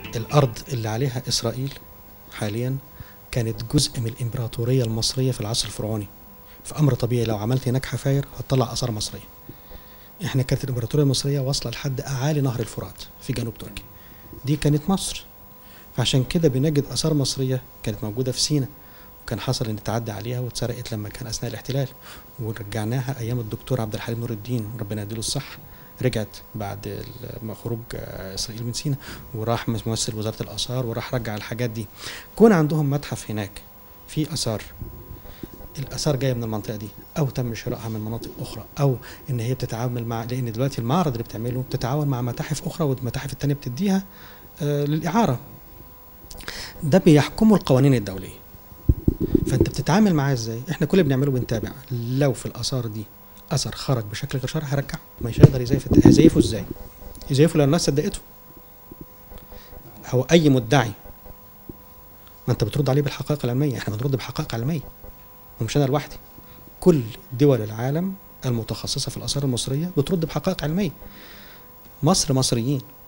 الارض اللي عليها اسرائيل حاليا كانت جزء من الامبراطوريه المصريه في العصر الفرعوني فامر طبيعي لو عملت هناك حفاير هتطلع اثار مصريه احنا كانت الامبراطوريه المصريه واصله لحد اعالي نهر الفرات في جنوب تركيا دي كانت مصر فعشان كده بنجد اثار مصريه كانت موجوده في سينا وكان حصل ان تعدى عليها واتسرقت لما كان اثناء الاحتلال ورجعناها ايام الدكتور عبد الحليم نور الدين ربنا يديله الصحه رجعت بعد ال- ما خروج آه، اسرائيل من سينا وراح ممثل وزاره الاثار وراح رجع الحاجات دي كون عندهم متحف هناك في اثار الاثار جايه من المنطقه دي او تم شرائها من مناطق اخرى او ان هي بتتعامل مع لان دلوقتي المعرض اللي بتعمله بتتعاون مع متاحف اخرى والمتاحف التانيه بتديها آه، للاعاره ده بيحكمه القوانين الدوليه فانت بتتعامل معاه ازاي احنا كل اللي بنعمله بنتابع لو في الاثار دي اثر خرج بشكل غير شرعي هرجعه مش هيقدر يزيف الت- هيزيفه ازاي يزيفه لان الناس صدقته هو اي مدعي ما انت بترد عليه بالحقائق العلميه احنا بنرد بحقائق علميه ومش انا لوحدي كل دول العالم المتخصصه في الاثار المصريه بترد بحقائق علميه مصر مصريين